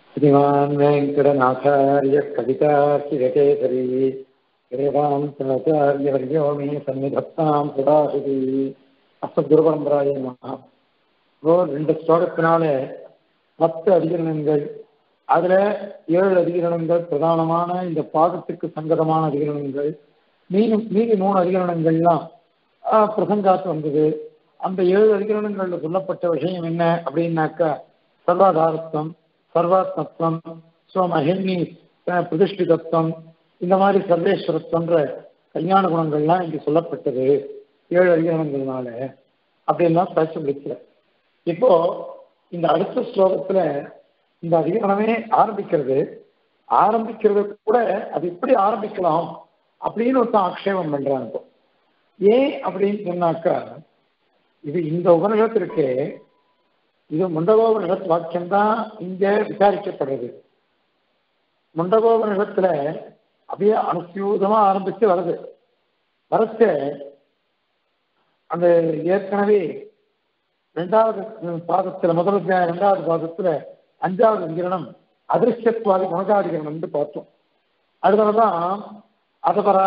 श्रीमान् वेङ्कटनाथार्य कवितार्किरकेसरी वेदान्तनाचार्यवर्यो मे सन्निधत्तां सदाशिवी அஸ்மத்குருபரம்பராய நமஹ இப்போ ரெண்டு ஸ்லோகத்தினால பத்து அதிகரணங்கள் அதுல ஏழு அதிகரணங்கள் பிரதானமான இந்த பாதத்துக்கு சங்கதமான அதிகரணங்கள் மீதி மீதி மூணு அதிகரணங்கள்லாம் ஆஹ், பிரசங்காத்து வந்தது அந்த ஏழு அதிகரணங்கள்ல சொல்லப்பட்ட விஷயம் என்ன அப்படின்னாக்கா சர்வாதாரத்துவம் சர்வாத்மத்துவம் ஸ்வமஹிமி பிரதிஷ்டிதத்துவம் இந்த மாதிரி சர்வேஸ்வரத்துவன்ற கல்யாண குணங்கள்லாம் இங்கு சொல்லப்பட்டது ஏழு அதிகரணங்கள்னால அப்படின்லாம் பேச முடிக்கல இப்போ இந்த அடுத்த ஸ்லோகத்துல இந்த அதிகரணமே ஆரம்பிக்கிறது ஆரம்பிக்கிறது கூட அது எப்படி ஆரம்பிக்கலாம் அப்படின்னு ஒருத்தன் ஆக்ஷேபம் பண்றான் இப்போ ஏன் அப்படின்னு சொன்னாக்கா இது இந்த உபநிஷத்திற்கு இது முண்டகோபனிடத் வாக்கியம் தான் இங்க விசாரிக்கப்படுறது முண்டகோபனிடத்துல அப்படியே அனுசியூதமா ஆரம்பிச்சு வருது வரச்ச அந்த ஏற்கனவே ரெண்டாவது பாதத்துல முதல் அத்தியாயம் ரெண்டாவது பாதத்துல அஞ்சாவது விகிரணம் அதிருஷ்டத்வாதி குணகாதிகரணம் பார்த்தோம் அடுத்ததான் அதபரா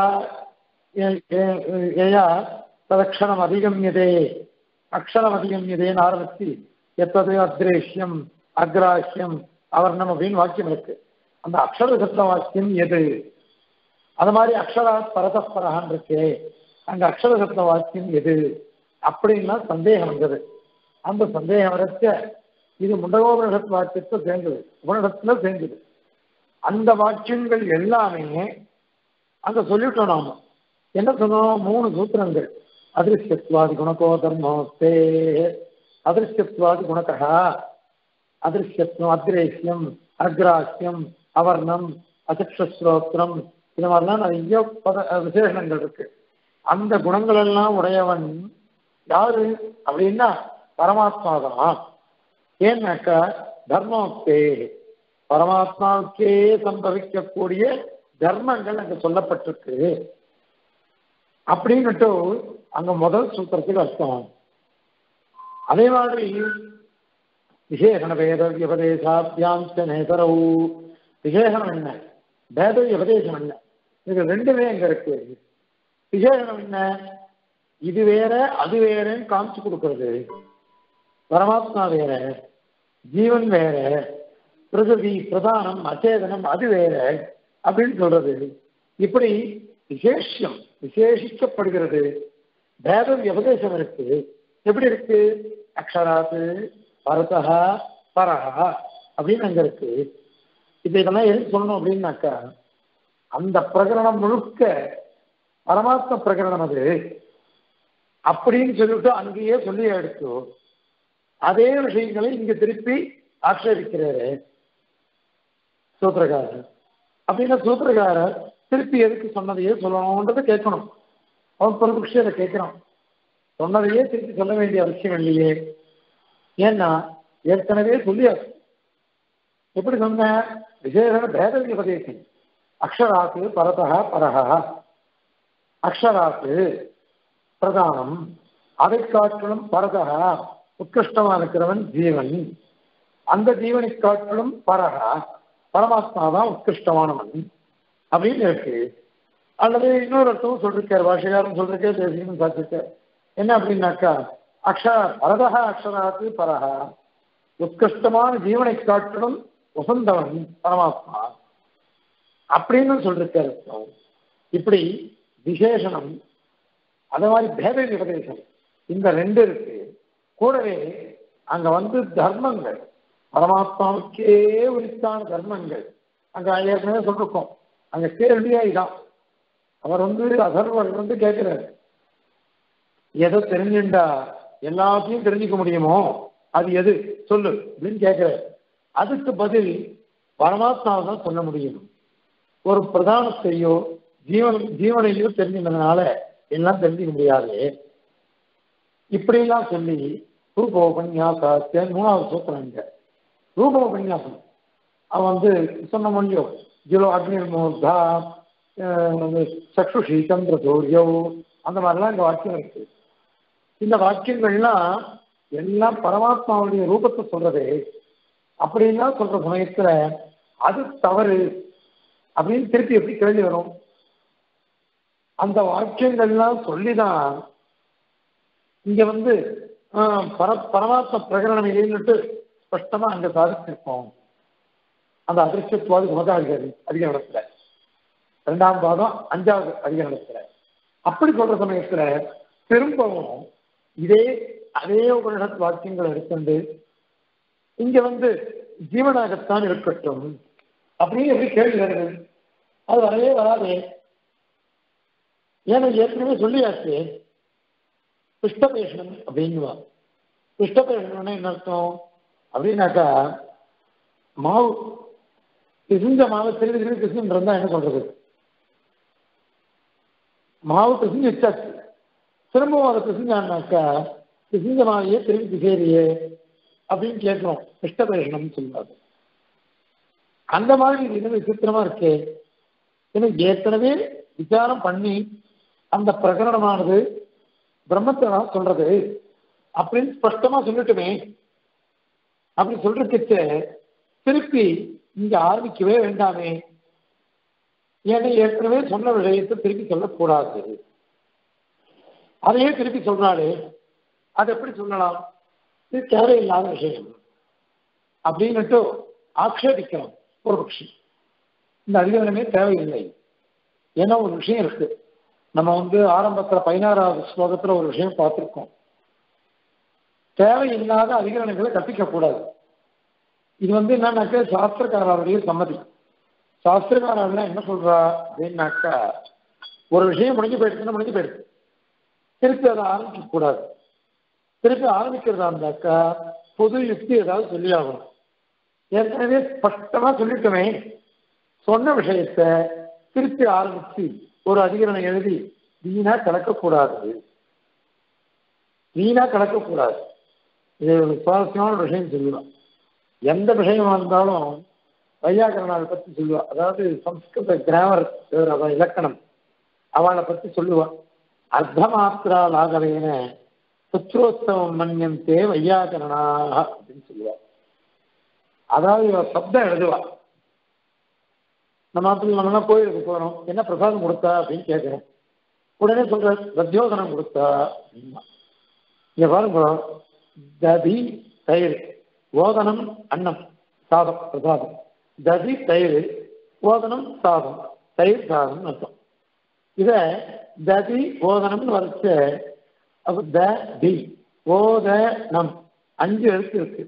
ஏயா ததக்ஷணம் அதிகமியதே அக்ஷரம் அதிகமியதேன்னு ஆரம்பிச்சு எத்தது அத்ரேஷ்யம் அக்ராஹ்யம் அவர்ணம் அப்படின்னு வாக்கியம் இருக்கு அந்த அக்ஷர சப்த வாக்கியம் எது அது மாதிரி அக்ஷரா பரதப்பரகான் இருக்கே அங்க அக்ஷர சப்த வாக்கியம் எது அப்படின்னா சந்தேகம் வந்தது அந்த சந்தேகம் வரைச்ச இது முண்டகோபனிடத் வாக்கியத்தை சேர்ந்தது உபனிடத்துல சேர்ந்தது அந்த வாக்கியங்கள் எல்லாமே அங்க சொல்லிட்டோம் நாம என்ன சொன்னோம் மூணு சூத்திரங்கள் அதிருஷ்டத்வாதி குணகோ தர்மோஸ்தே அதிருஷ்டத்வாதி குணகா அதிருஷ்யத்துவம் அக்ரேஷ்யம் அக்ராஹ்யம் அவர்ணம் அசக்ஷஸ்ரோத்திரம் இது மாதிரிலாம் நிறைய பத விசேஷங்கள் இருக்கு அந்த குணங்கள் எல்லாம் உடையவன் யாரு அப்படின்னா பரமாத்மா தான் ஏன்னாக்கா தர்மோக்தே பரமாத்மாவுக்கே சம்பவிக்கக்கூடிய தர்மங்கள் அங்க சொல்லப்பட்டிருக்கு அப்படின்னுட்டு அங்க முதல் சூத்திரத்துக்கு அர்த்தம் அதே மாதிரி விசேஷண வேத விபதேசாபியாம் நேதரவு விசேஷனம் என்ன வேத விபதேசம் என்ன இது ரெண்டுமே அங்க இருக்கு விசேஷனம் என்ன இது வேற அது வேறன்னு காமிச்சு கொடுக்கறது பரமாத்மா வேற ஜீவன் வேற பிரகிருதி பிரதானம் அச்சேதனம் அது வேற அப்படின்னு சொல்றது இப்படி விசேஷம் விசேஷிக்கப்படுகிறது வேத விபதேசம் இருக்கு எப்படி இருக்கு அக்ஷராத்து பரதா பரஹா அப்படின்னு அங்க இருக்கு இப்ப இதெல்லாம் எதுக்கு சொல்லணும் அப்படின்னாக்கா அந்த பிரகரணம் முழுக்க பரமாத்ம பிரகரணம் அது அப்படின்னு சொல்லிட்டு அங்கேயே சொல்லி எடுத்து அதே விஷயங்களை இங்க திருப்பி ஆட்சேபிக்கிறாரு சூத்திரகாரர் அப்படின்னா சூத்திரகாரர் திருப்பி எதுக்கு சொன்னதையே சொல்லணும்ன்றதை கேட்கணும் அவன் பொறுப்பு அதை கேட்கிறான் சொன்னதையே திருப்பி சொல்ல வேண்டிய அவசியம் இல்லையே ஏன்னா ஏற்கனவே சொல்லியாச்சு எப்படி சொன்ன விசேஷ பேத உபதேசம் அக்ஷராத்து பரதா பரஹா அக்ஷராத்து பிரதானம் அதை காட்டிலும் பரதா உத்கிருஷ்டமா இருக்கிறவன் ஜீவன் அந்த ஜீவனை காட்டிலும் பரஹா பரமாத்மா தான் உத்கிருஷ்டமானவன் அப்படின்னு இருக்கு அல்லது இன்னொரு அர்த்தமும் சொல்லிருக்காரு பாஷகாரன் சொல்லிருக்கே தேசியன்னு சாத்திருக்கார் என்ன அப்படின்னாக்கா அக்ஷர பரதா அக்ஷராத்து பரஹா உத்கிருஷ்டமான ஜீவனை காட்டிலும் உசந்தவன் பரமாத்மா அப்படின்னு சொல்லிருக்காரு அர்த்தம் இப்படி விசேஷனம் அதே மாதிரி பேத விபதேசம் இந்த ரெண்டு இருக்கு கூடவே அங்க வந்து தர்மங்கள் பரமாத்மாவுக்கே உரித்தான தர்மங்கள் அங்க ஏற்கனவே சொல்லிருக்கோம் அங்க கேள்வியா இதான் அவர் வந்து அசர்வர் வந்து கேட்கிறாரு எதை தெரிஞ்சுண்டா எல்லாத்தையும் தெரிஞ்சுக்க முடியுமோ அது எது சொல்லு அப்படின்னு கேட்கிறாரு அதுக்கு பதில் பரமாத்மாவை தான் சொல்ல முடியும் ஒரு பிரதானத்தையோ ஜீவன் ஜீவனையோ தெரிஞ்சுக்கிறதுனால எல்லாம் தெரிஞ்சுக்க முடியாது இப்படிலாம் சொல்லி ரூபோபன்யாசத்தை மூணாவது சூத்திரம் இங்க ரூபோபன்யாசம் அவன் வந்து சொன்ன முடியும் ஜிலோ அக்னிர் மூர்தா சக்ஷுஷி சந்திர சூரியோ அந்த மாதிரிலாம் இந்த வாக்கியம் இருக்கு இந்த வாக்கியங்கள்லாம் எல்லாம் பரமாத்மாவுடைய ரூபத்தை சொல்றது அப்படின்லாம் சொல்ற சமயத்துல அது தவறு அப்படின்னு திருப்பி எப்படி கேள்வி வரும் அந்த வாக்கியங்கள்லாம் சொல்லிதான் இங்க வந்து ஆஹ், பர பரமாத்ம பிரகரணம் இல்லைன்னுட்டு ஸ்பஷ்டமா அங்க சாதிச்சிருக்கோம் அந்த அதிர்ஷ்டத்துவாது குணதாதிகாரி அதிக இடத்துல ரெண்டாம் பாதம் அஞ்சாவது அதிக இடத்துல அப்படி சொல்ற சமயத்துல திரும்பவும் இதே அதே உபனிஷத் வாக்கியங்களை எடுத்துண்டு இங்க வந்து ஜீவனாகத்தான் இருக்கட்டும் அப்படின்னு எப்படி கேள்வி வருது அது வரவே வராதே ஏன்னா ஏற்கனவே சொல்லியாச்சு புஷ்பபேஷனம் அப்படின்னுவா புஷ்பபேஷனம்னா என்ன அர்த்தம் அப்படின்னாக்கா மாவு பிசிஞ்ச மாவை திரும்பி திரும்பி பிசின்னு இருந்தா என்ன சொல்றது மாவு பிசிஞ்சு வச்சாச்சு திரும்பவும் அதை பிசிஞ்சான்னாக்கா பிசிஞ்ச மாவையே திரும்பி பிசேரியே அப்படின்னு கேட்கிறோம் புஷ்பபேஷனம்னு சொல்லுவாங்க அந்த மாதிரி இது என்ன விசித்திரமா இருக்கே ஏன்னா ஏற்கனவே விசாரம் பண்ணி அந்த பிரகரணமானது பிரம்மத்தை தான் சொல்றது அப்படின்னு ஸ்பஷ்டமா சொல்லட்டுமே அப்படி சொல்றதுக்கு திருப்பி இங்க ஆரம்பிக்கவே வேண்டாமே ஏன்னா ஏற்கனவே சொன்ன விஷயத்தை திருப்பி சொல்லக்கூடாது அதையே திருப்பி சொல்றாரு அது எப்படி சொல்லலாம் இது தேவையில்லாத விஷயம் அப்படின்னுட்டு ஆக்ஷேபிக்கிறோம் ஒரு பட்சி இந்த அதிகாரமே தேவையில்லை ஏன்னா ஒரு விஷயம் இருக்கு நம்ம வந்து ஆரம்பத்துல பதினாறாவது ஸ்லோகத்துல ஒரு விஷயம் பார்த்திருக்கோம் தேவையில்லாத அதிகரணங்களை கற்பிக்க கூடாது இது வந்து என்னன்னாக்க சாஸ்திரக்காரருடைய சம்மதி சாஸ்திரக்காரர்கள் என்ன சொல்றா அப்படின்னாக்கா ஒரு விஷயம் முடிஞ்சு போயிடுச்சுன்னா முடிஞ்சு போயிடுச்சு திருப்பி அதை ஆரம்பிக்க கூடாது திருப்பி ஆரம்பிக்கிறதா இருந்தாக்கா புது யுக்தி ஏதாவது சொல்லி ஆகணும் ஏற்கனவே ஸ்பஷ்டமா சொல்லிட்டோமே சொன்ன விஷயத்த திருப்பி ஆரம்பிச்சு ஒரு அதிகரணம் எழுதி வீணா கலக்கக்கூடாது வீணா கலக்கக்கூடாது இது ஒரு சுவாரஸ்யமான ஒரு விஷயம் சொல்லுவான் எந்த விஷயமா இருந்தாலும் வையாகரனாவை பத்தி சொல்லுவா அதாவது சம்ஸ்கிருத கிராமர் அதான் இலக்கணம் அவளை பத்தி சொல்லுவா அர்த்தமாத்திரா லாகவேன புத்திரோத்சவம் மன்யந்தே வையாகரணாக அப்படின்னு சொல்லுவா அதாவது இவ சப்தம் எழுதுவா நம்ம அப்படி நம்மளாம் கோயிலுக்கு போறோம் என்ன பிரசாதம் கொடுத்தா அப்படின்னு கேட்கிறோம் உடனே சொல்ற பிரத்யோதனம் கொடுத்தா அப்படின்னா இங்க பாருங்க ததி தயிர் ஓதனம் அன்னம் சாதம் பிரசாதம் ததி தயிர் ஓதனம் சாதம் தயிர் சாதம் அர்த்தம் இத ததி ஓதனம்னு வரைச்ச அப்ப த தி ஓத நம் அஞ்சு எழுத்து இருக்கு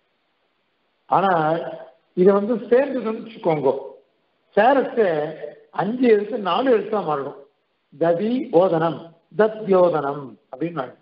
ஆனா இதை வந்து சேர்ந்து வச்சுக்கோங்க சேரத்து அஞ்சு எழுத்து நாலு எழுத்தா மாறணும் ததி ஓதனம் தத்யோதனம் அப்படின்னு மாறிடும்.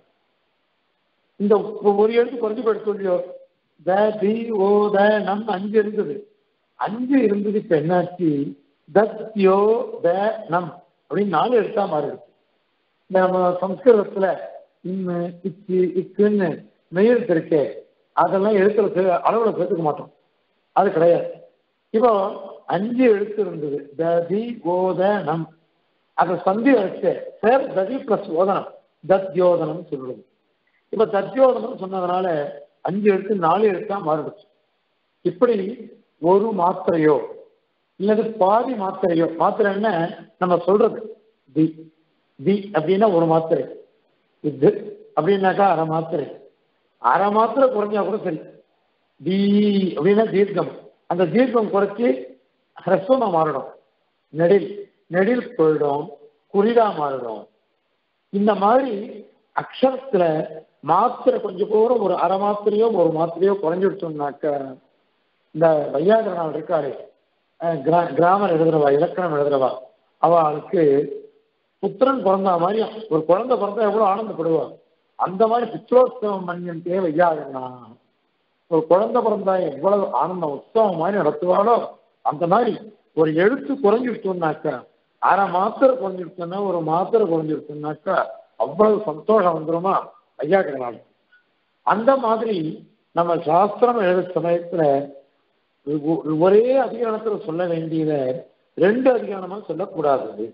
இந்த ஒரு எழுத்து குறைஞ்சு போயிடுச்சு இல்லையோ த தி ஓ த நம் அஞ்சு இருந்தது அஞ்சு இருந்தது இப்ப என்னாச்சு தத்யோ த நம் அப்படின்னு நாலு எழுத்தா மாறிடுச்சு இந்த நம்ம சம்ஸ்கிருதத்துல இம்மு இச்சு இக்குன்னு மெய்யெழுத்து இருக்கே அதெல்லாம் எழுத்துல சே- அளவுல சேர்த்துக்க மாட்டோம் அது கிடையாது இப்போ அஞ்சு எழுத்து இருந்தது ததி கோத நம் அதை சந்தி வச்சு சேர் ததி பிளஸ் ஓதனம் தத்யோதனம் சொல்லுவது இப்ப தத்யோதனம் சொன்னதுனால அஞ்சு எழுத்து நாலு எழுத்தா மாறிடுச்சு இப்படி ஒரு மாத்திரையோ இல்லது பாதி மாத்திரையோ மாத்திரை என்ன நம்ம சொல்றது தி தி அப்படின்னா ஒரு மாத்திரை இது அப்படின்னாக்கா அரை மாத்திரை அரை மாத்திரை குறைஞ்சா கூட சரி தி அப்படின்னா தீர்க்கம் அந்த தீர்க்கம் குறைச்சி ஹ்ரஸ்வமா மாறிடும் நெடில் நெடில் போயிடும் குறிடா மாறிடும் இந்த மாதிரி அக்ஷரத்துல மாத்திரை கொஞ்சம் கூட ஒரு அரை மாத்திரையோ ஒரு மாத்திரையோ குறைஞ்சிடுச்சோம்னாக்க இந்த வையாகரனால் இருக்காரு அஹ் கிரா- கிராமர் எழுதுறவா இலக்கணம் எழுதுறவா அவளுக்கு புத்திரன் பிறந்தா மாதிரி ஒரு குழந்தை பிறந்தா எவ்வளவு ஆனந்தப்படுவா அந்த மாதிரி பித்ரோத்சவம் மன்னியம் தே வையாகரனா ஒரு குழந்தை பிறந்தா எவ்வளவு ஆனந்த உற்சவம் மாதிரி நடத்துவாளோ அந்த மாதிரி ஒரு எழுத்து குறைஞ்சிருச்சோம்னாக்கா அரை மாத்திரை குறைஞ்சிருச்சுன்னா ஒரு மாத்திரை குறைஞ்சிருச்சுன்னாக்கா அவ்வளவு சந்தோஷம் வந்துருமா ஐயாக்கிறனால அந்த மாதிரி நம்ம சாஸ்திரம் எழுத சமயத்துல ஒ- ஒரே அதிகாரத்துல சொல்ல வேண்டியத ரெண்டு அதிகாரமா சொல்லக்கூடாது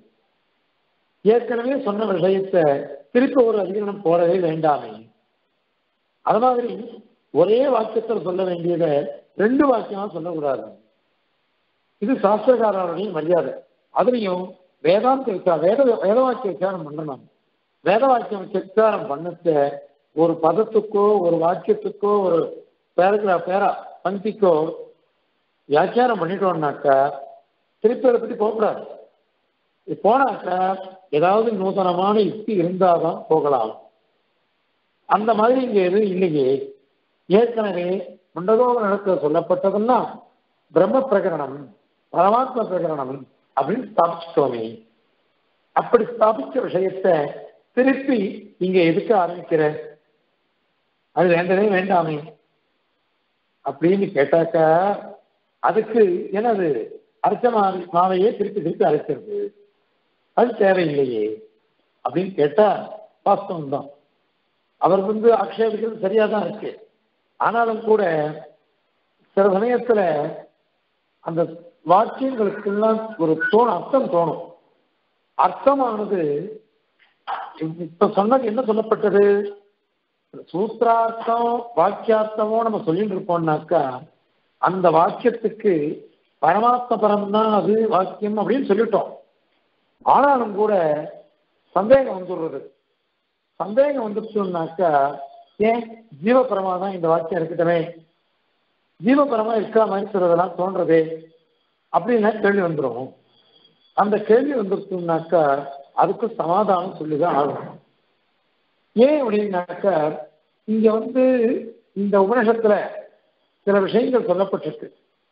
ஏற்கனவே சொன்ன விஷயத்தை திருப்பி ஒரு அதிகரணம் போடவே வேண்டாமே அது மாதிரி ஒரே வாக்கியத்தில் சொல்ல வேண்டியதை ரெண்டு வாக்கியமா சொல்லக்கூடாது இது சாஸ்திரக்காரருடைய மரியாதை அதுலயும் வேதாந்த விசாரம் வேத வேத வாக்கிய விசாரம் பண்ணணும் வேத வாக்கியம் விசாரம் பண்ணச்ச ஒரு பதத்துக்கோ ஒரு வாக்கியத்துக்கோ ஒரு பேரகிராஃப் பேரா பந்திக்கோ வியாக்கியானம் பண்ணிட்டோம்னாக்கா திருப்பி அதை பற்றி போகக்கூடாது இது போனாக்கா ஏதாவது நூதனமான யுக்தி இருந்தாதான் போகலாம் அந்த மாதிரி இங்க எதுவும் இல்லையே ஏற்கனவே முண்டதோக நடத்த சொல்லப்பட்டதுன்னா பிரம்ம பிரகரணம் பரமாத்ம பிரகரணம் அப்படின்னு ஸ்தாபிச்சிட்டோமே அப்படி ஸ்தாபிச்ச விஷயத்த திருப்பி இங்க எதுக்கு ஆரம்பிக்கிற அது வேண்டவே வேண்டாமே அப்படின்னு கேட்டாக்கா அதுக்கு என்னது அரைச்ச மா- மாவையே திருப்பி திருப்பி அரைக்கிறது அது தேவையில்லையே அப்படின்னு கேட்டா வாஸ்தவம் தான் அவர் வந்து ஆக்ஷேபிக்கிறது சரியா தான் இருக்கு ஆனாலும் கூட சில சமயத்துல அந்த வாக்கியங்களுக்கெல்லாம் ஒரு தோணும் அர்த்தம் தோணும் அர்த்தமானது இப்ப சொன்னது என்ன சொல்லப்பட்டது சூத்திரார்த்தம் வாக்கியார்த்தமோ நம்ம சொல்லிட்டு இருப்போம்னாக்கா அந்த வாக்கியத்துக்கு பரமாத்ம பரம் தான் அது வாக்கியம் அப்படின்னு சொல்லிட்டோம் ஆனாலும் கூட சந்தேகம் வந்துடுறது சந்தேகம் வந்துச்சுன்னாக்கா ஏன் ஜீவபரமா தான் இந்த வாக்கியம் இருக்கட்டுமே ஜீவபரமா இருக்கிற மாதிரி சிலதெல்லாம் தோன்றதே அப்படின்னா கேள்வி வந்துடும் அந்த கேள்வி வந்துருச்சுனாக்கா அதுக்கு சமாதானம் சொல்லிதான் ஆகணும் ஏன் அப்படின்னாக்கா இங்க வந்து இந்த உபநிஷத்துல சில விஷயங்கள் சொல்லப்பட்டிருக்கு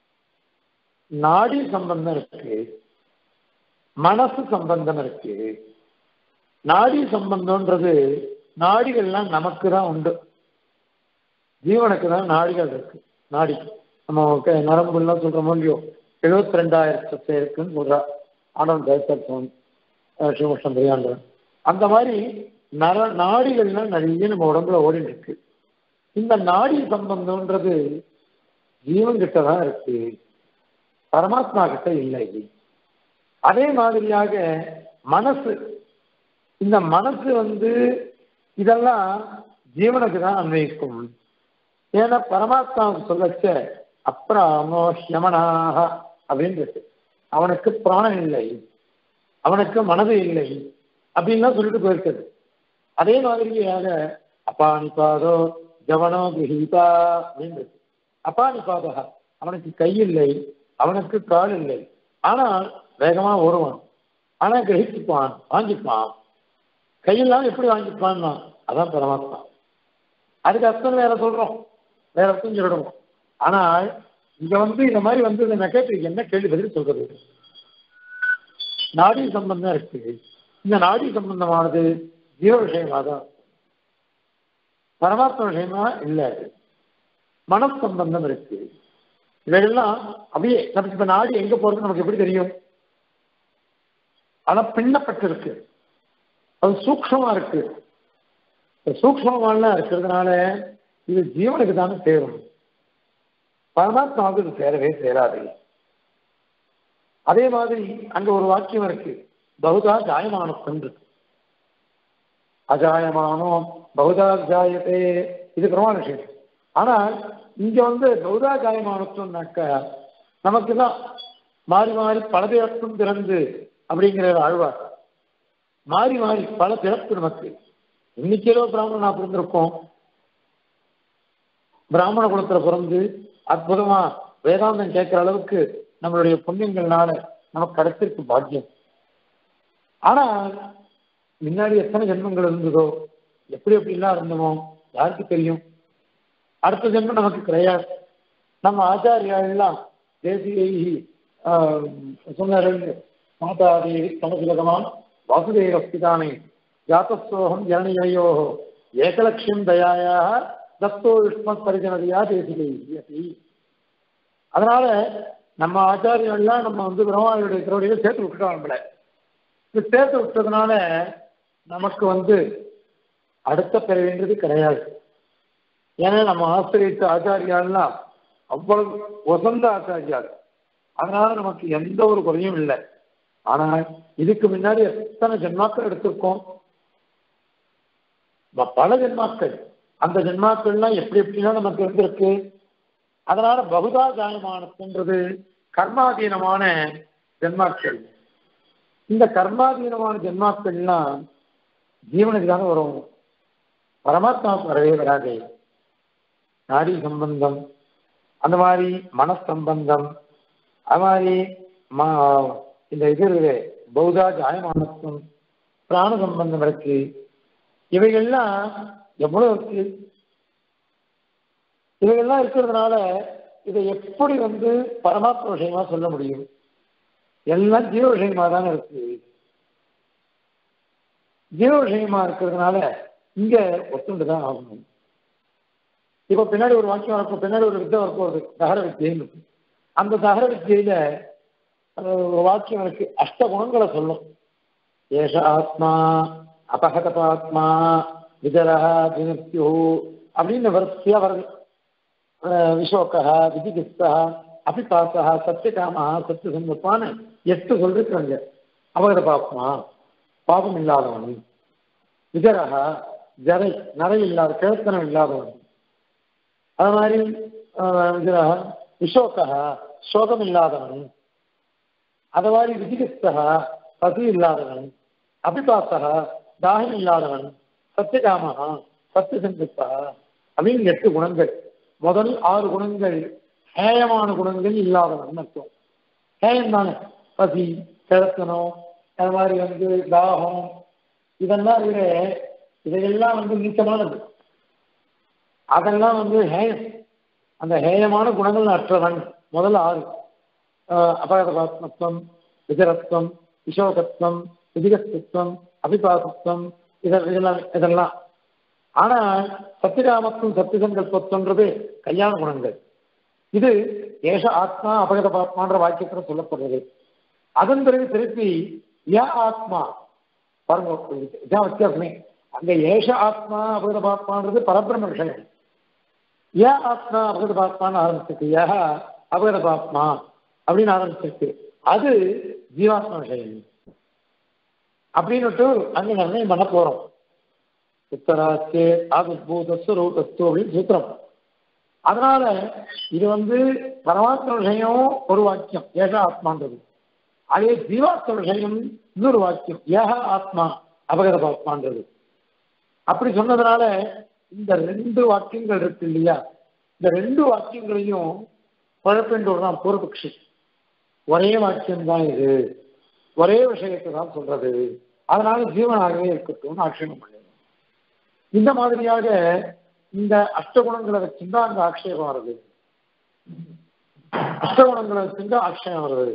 நாடி சம்பந்தம் இருக்கு மனசு சம்பந்தம் இருக்கு நாடி சம்பந்தம்ன்றது நாடிகள்லாம் நமக்கு தான் உண்டு ஜீவனுக்கு தான் நாடிகள் இருக்கு நாடி நம்ம க- நரம்புலாம் சொல்றோமோ இல்லையோ எழுபத்தி ரெண்டாயிரத்து இருக்குன்னு சொல்றா ஆனந்த் ஜெயசர் சுவாமி சிவகிருஷ்ணன் பெரியாண்டவன் அந்த மாதிரி நர நாடிகள்லாம் நிறைய நம்ம உடம்புல ஓடிட்டு இருக்கு இந்த நாடி சம்பந்தம்ன்றது ஜீவன் கிட்ட தான் இருக்கு பரமாத்மா கிட்ட இல்லை அதே மாதிரியாக மனசு இந்த மனசு வந்து இதெல்லாம் ஜீவனுக்கு தான் அன்வயிக்கும் ஏன்னா பரமாத்மாவுக்கு சொல்லச்ச அப்புறமோ யமனாக அப்படின்றது அவனுக்கு பிராணம் இல்லை அவனுக்கு மனது இல்லை அப்படின்லாம் சொல்லிட்டு போயிருக்குது அதே மாதிரியாக அப்பானிபாதோ ஜவனோ கிரகீதா அப்படின்றது அப்பானிபாதா அவனுக்கு கை இல்லை அவனுக்கு கால் இல்லை ஆனால் வேகமா ஓடுவான் ஆனா கிரகிச்சுப்பான் வாங்கிப்பான் கையெல்லாம் எப்படி வாங்கிப்பான்னா அதான் பரமாத்மா அதுக்கு அர்த்தம் வேற சொல்றோம் வேற அர்த்தம் சொல்லிடுவோம் ஆனால் இங்க வந்து இந்த மாதிரி வந்து இந்த நெகட்டிவ் என்ன கேள்வி பதில் சொல்றது நாடி சம்பந்தம் இருக்கு இந்த நாடி சம்பந்தமானது ஜீவ விஷயமா தான் பரமாத்ம விஷயமா இல்லை அது மன சம்பந்தம் இருக்கு இவையெல்லாம் அப்படியே நமக்கு இப்ப நாடி எங்க போறது நமக்கு எப்படி தெரியும் ஆனா பின்னப்பட்டிருக்கு அது சூக்ஷமா இருக்கு சூக்ஷமெல்லாம் இருக்கிறதுனால இது ஜீவனுக்கு தானே சேரும் பரமாத்மாவுக்கு இது சேரவே சேராது அதே மாதிரி அங்க ஒரு வாக்கியம் இருக்கு பகுதா ஜாயமானத்தன் இருக்கு அஜாயமானோ பகுதா ஜாயத்தே இது பிரமாண விஷயம் ஆனால் இங்க வந்து பௌதா ஜாயமானத்துவம்னாக்க நமக்கு தான் மாறி மாறி பல பிறப்பும் பிறந்து அப்படிங்கிற ஆழ்வார் மாறி மாறி பல பிறப்பு நமக்கு இன்னைக்கு ஏதோ பிராமணனா பிறந்திருக்கோம் பிராமண குலத்துல பிறந்து அற்புதமா வேதாந்தம் கேட்கிற அளவுக்கு நம்மளுடைய புண்ணியங்கள்னால நமக்கு கிடைச்சிருக்கு பாக்கியம் ஆனா முன்னாடி எத்தனை ஜென்மங்கள் இருந்ததோ எப்படி எப்படிலாம் இருந்தோமோ யாருக்கு தெரியும் அடுத்த ஜென்மம் நமக்கு கிடையாது நம்ம ஆச்சாரியால் எல்லாம் தேசியை சொன்னார்கள் மாதாதேவி தமசுலகமான் வாசுதேவ பிதானை ஜாத்தஸ்தோகம் ஜனனியோ ஏகலட்சியம் தயாயாக தத்தோ யுஷ்மத் பரிஜனதையா தேசிகை அப்படி அதனால நம்ம ஆச்சாரியெல்லாம் நம்ம வந்து பிரம்மாவுடைய திருவடியில் சேர்த்து விட்டுட்டோம் நம்மள இது சேர்த்து விட்டதுனால நமக்கு வந்து அடுத்த பிறவின்றது கிடையாது ஏன்னா நம்ம ஆசிரியத்த ஆச்சாரியாலாம் அவ்வளவு உசந்த ஆச்சாரியார் அதனால நமக்கு எந்த ஒரு குறையும் இல்லை ஆனால் இதுக்கு முன்னாடி எத்தனை ஜென்மாக்கள் எடுத்திருக்கோம் ப- பல ஜென்மாக்கள் அந்த ஜென்மாக்கள்லாம் எப்படி எப்படிலாம் நமக்கு இருந்திருக்கு அதனால பகுதா ஜாயமானத்துன்றது கர்மாதீனமான ஜென்மாக்கள் இந்த கர்மாதீனமான ஜென்மாக்கள்லாம் ஜீவனுக்கு தானே வரும் பரமாத்மாவுக்கு வரவே வராது நாடி சம்பந்தம் அந்த மாதிரி மனசம்பந்தம் அது மாதிரி ம- இந்த இது இருக்குது, பௌதா ஜாயமானத்துவம் பிராண சம்பந்தம் இருக்கு இவைகள்லாம் எவ்வளவு இருக்கு இவைகள்லாம் இருக்கிறதுனால இதை எப்படி வந்து பரமாத்ம விஷயமா சொல்ல முடியும் எல்லாம் ஜீவ விஷயமா தானே இருக்கு ஜீவ விஷயமா இருக்கிறதுனால இங்க ஒத்துண்டு தான் ஆகணும் இப்ப பின்னாடி ஒரு வாக்கியம் வரப்போ பின்னாடி ஒரு வித்தை வரப்போ ஒரு தகர வித்தியன்னு இருக்கு. அந்த தகர வித்தியில அஹ், ஒரு வாக்கியம் இருக்கு அஷ்ட குணங்களை சொல்லும் ஏஷ ஆத்மா அபகதபாத்மா விஜரஹ வினத்யு அப்படின்னு வரிசையா வருது அஹ், விஷோக்கா விஜிகிஸ்தா அபிபாசா சத்தியகாமா சத்தியசம்பப்பான எட்டு சொல்லிருக்காங்க அபகத பாப்மா பாபம் இல்லாதவன் விஜரஹா ஜரை நரை இல்லாத கிழத்தனம் இல்லாதவன் அது மாதிரி அஹ், விஜரஹா விஷோக்கா சோகம் இல்லாதவன் அது மாதிரி விஜிகிஸ்தா பசி இல்லாதவன் அபிபாசகா தாகம் இல்லாதவன் சத்தியகாமகா சத்தியசங்கப்பா அப்படின்னு எட்டு குணங்கள் முதல் ஆறு குணங்கள் ஹேயமான குணங்கள் இல்லாதவன் அர்த்தம் ஹேயம் தானே பசி கிழத்தனம் அது மாதிரி வந்து தாகம் இதெல்லாம் விட இதையெல்லாம் வந்து நீச்சமானது அதெல்லாம் வந்து ஹேயம் அந்த ஹேயமான குணங்கள் அற்றவன் முதல் ஆறு அபகதபாத்மத்துவம் விஜரத்துவம் விஷோகத்துவம் விதிகத்துவம் அபிபாசத்துவம் இதெல்லாம் இதெல்லாம் ஆனா சத்தியகாமத்துவம் சத்தியசங்கல்பத்துவன்றது கல்யாண குணங்கள் இது ஏஷ ஆத்மா அபகத பாத்மான்ற வாக்கியத்துல சொல்லப்படுறது அதன் பிறகு திருப்பி யா ஆத்மா பாருங்க இதான் வித்தியாசமே அங்க ஏஷ ஆத்மா அபகத பாத்மான்றது பரபிரம விஷயம் யா ஆத்மா அபகத பாத்மான்னு ஆரம்பிச்சிருக்கு யா அபகத பாத்மா அப்படின்னு ஆரம்பிச்சிருக்கு அது ஜீவாத்மா விஷயம் அப்படின்னுட்டு அங்க நிர்ணயம் பண்ண போறோம் உத்தராச்சே ஆவிர்பூத ஸ்வரூபஸ்து அப்படின்னு சூத்திரம் அதனால இது வந்து பரமாத்ம விஷயம் ஒரு வாக்கியம் ஏக ஆத்மான்றது அதே ஜீவாத்ம விஷயம் இன்னொரு வாக்கியம் ஏக ஆத்மா அபகத ஆத்மான்றது அப்படி சொன்னதுனால இந்த ரெண்டு வாக்கியங்கள் இருக்கு இல்லையா இந்த ரெண்டு வாக்கியங்களையும் குழப்பென்றோர் பூர்வபக்ஷி ஒரே வாக்கியம் தான் இது ஒரே விஷயத்தை தான் சொல்றது அதனால ஜீவனாகவே இருக்கட்டும்னு ஆட்சேபம் பண்ணிடுறோம் இந்த மாதிரியாக இந்த அஷ்டகுணங்களை வச்சுதான் அங்க ஆட்சேபம் வருது அஷ்டகுணங்களை வச்சுதான் ஆட்சேபம் வருது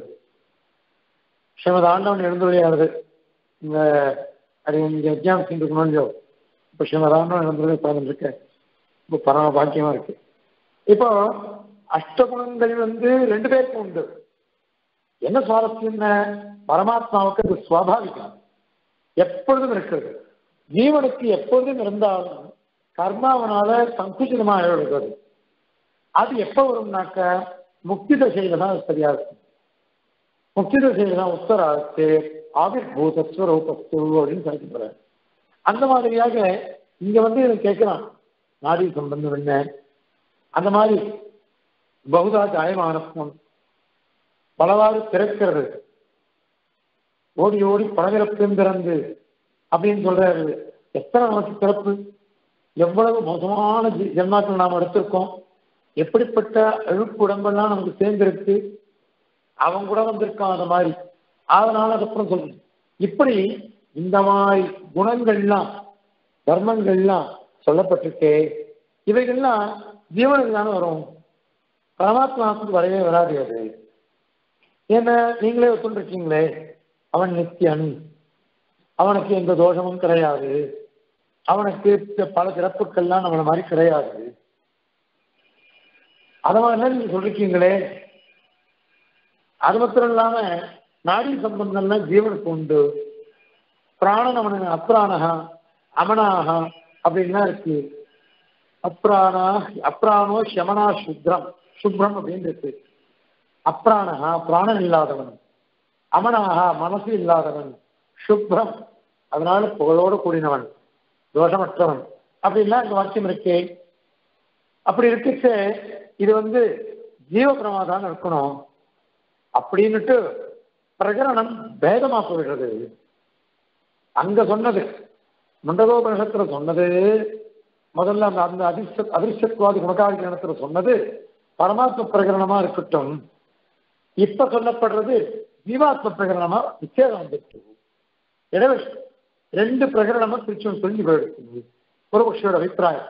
ஸ்ரீமத் ஆண்டவன் எழுந்துள்ளையாவது இந்த அது இங்க எக்ஸாம் செஞ்சுக்கணும் இல்லையோ இப்போ ஸ்ரீமத் ஆண்டவன் எழுந்துள்ளே உட்கார்ந்துருக்கு இப்போ பரம பாக்கியமா இருக்கு இப்போ அஷ்டகுணங்கள் வந்து ரெண்டு பேருக்கு உண்டு என்ன சுவாரஸ்யம் பரமாத்மாவுக்கு அது சுவாபாவிகம் எப்பொழுதும் இருக்கிறது ஜீவனுக்கு எப்பொழுதும் இருந்தாலும் கர்மாவனால சங்குச்சிதமாக எழுதுறது அது எப்போ வரும்னாக்க முக்தி தசையில தான் அது சரியா இருக்கும் முக்தி தசையில தான் உத்தராச்சு ஆவிர்பூதஸ்வ ரூபஸ்து அப்படின்னு சொல்லிட்டு அந்த மாதிரியாக இங்க வந்து இதை கேட்கிறான் நாடி சம்பந்தம் என்ன அந்த மாதிரி பகுதா ஜாயமானத்துவம் பலவாறு பிறக்கிறது ஓடி ஓடி பலவிறப்பும் பிறந்து அப்படின்னு சொல்றாரு எத்தனை நமக்கு பிறப்பு எவ்வளவு மோசமான ஜி- ஜென்மாக்கள் நாம் எடுத்திருக்கோம் எப்படிப்பட்ட அழுப்பு உடம்பெல்லாம் நமக்கு சேர்ந்திருக்கு அவன் கூட வந்திருக்கான் அந்த மாதிரி அதனால அதுக்கப்புறம் சொல்றேன் இப்படி இந்த மாதிரி குணங்கள்லாம் தர்மங்கள்லாம் சொல்லப்பட்டிருக்கே இவைகள்லாம் ஜீவனுக்கு தானே வரும் பரமாத்மாவுக்கு வரவே வராது அது ஏன்னா நீங்களே ஒத்துண்டிருக்கீங்களே அவன் நித்தியன் அவனுக்கு எந்த தோஷமும் கிடையாது அவனுக்கு பல சிறப்புக்கள்லாம் நம்மள மாதிரி கிடையாது அத மாதிரிலாம் நீங்க சொல்லிருக்கீங்களே அது மாத்திரம் இல்லாம நாடி சம்பந்தம்லாம் ஜீவனுக்கு உண்டு பிராணன் அவனுக்கு அப்ராணகா அமனாகா அப்படின்லாம் இருக்கு அப்ராணா அப்ராணோ ஷமனா சுத்ரம் சுப்ரம் அப்படின்னு இருக்கு அப்ராணகா பிராணன் இல்லாதவன் அமனாகா மனசு இல்லாதவன் சுப்ரம் அதனால புகழோடு கூடினவன் தோஷமற்றவன் அப்படின்லாம் இந்த வாக்கியம் இருக்கே அப்படி இருக்குச்சு இது வந்து ஜீவபிரமாதான் இருக்கணும் அப்படின்னுட்டு பிரகரணம் பேதமா போயிடுறது அங்க சொன்னது முண்டகோபனிஷத்துல சொன்னது முதல்ல அந்த அந்த அதிர்ஷ்ட அதிர்ஷ்டத்வாதி குணகாதிகரணத்துல சொன்னது பரமாத்ம பிரகரணமா இருக்கட்டும் இப்ப சொல்லப்படுறது ஜீவாத்ம பிரகரணமா விச்சேதம் வந்துருக்கு எனவே ரெண்டு பிரகரணமா பிரிச்சு பிரிஞ்சு போயிடுச்சு பூர்வபக்ஷியோட அபிப்பிராயம்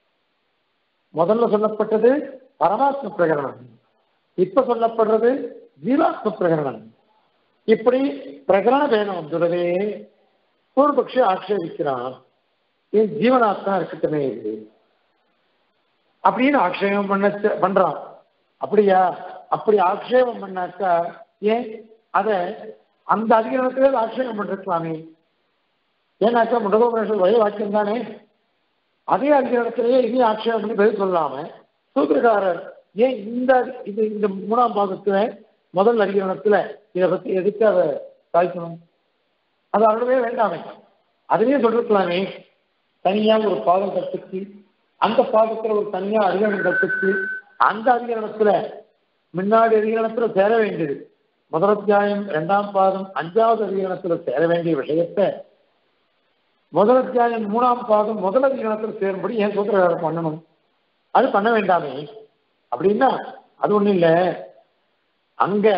முதல்ல சொல்லப்பட்டது பரமாத்ம பிரகரணம் இப்ப சொல்லப்படுறது ஜீவாத்ம பிரகரணம் இப்படி பிரகரண பேதம் வந்துடவே பூர்வபக்ஷி ஆட்சேபிக்கிறான் ஏன் ஜீவனாத்மா இருக்கட்டுமே இது அப்படின்னு ஆக்ஷேபம் பண்ண பண்றான் அப்படியா அப்படி ஆக்ஷேபம் பண்ணாக்கா ஏன் அத அந்த அதிகாரத்திலே ஆக்ஷேபம் பண்ணிருக்கலாமே ஏன்னாக்கா முடகோபரேஷன் வய வாக்கியம் தானே அதே அதிகாரத்திலேயே இனி ஆக்ஷேபம் பண்ணி பதில் சொல்லாம சூத்திரக்காரர் ஏன் இந்த இது இந்த மூணாம் பாகத்துல முதல் அதிகரணத்துல இதை பத்தி எதுக்கு அதை சாய்க்கணும் அது அருளவே வேண்டாமே அதுலயே சொல்லிருக்கலாமே தனியா ஒரு பாதம் கற்றுக்கு அந்த பாதத்துல ஒரு தனியா அதிகரணம் கற்றுக்கு அந்த அதிகரணத்துல முன்னாடி அதிகரணத்துல சேர வேண்டியது முதல் அத்தியாயம் இரண்டாம் பாதம் அஞ்சாவது அதிகரணத்துல சேர வேண்டிய விஷயத்தை முதல் அத்தியாயம் மூணாம் பாதம் முதல் அதிகரணத்தில் சேரும்படி ஏன் சூத்திரகாரம் பண்ணணும் அது பண்ண வேண்டாமே அப்படின்னா அது ஒண்ணும் இல்லை அங்க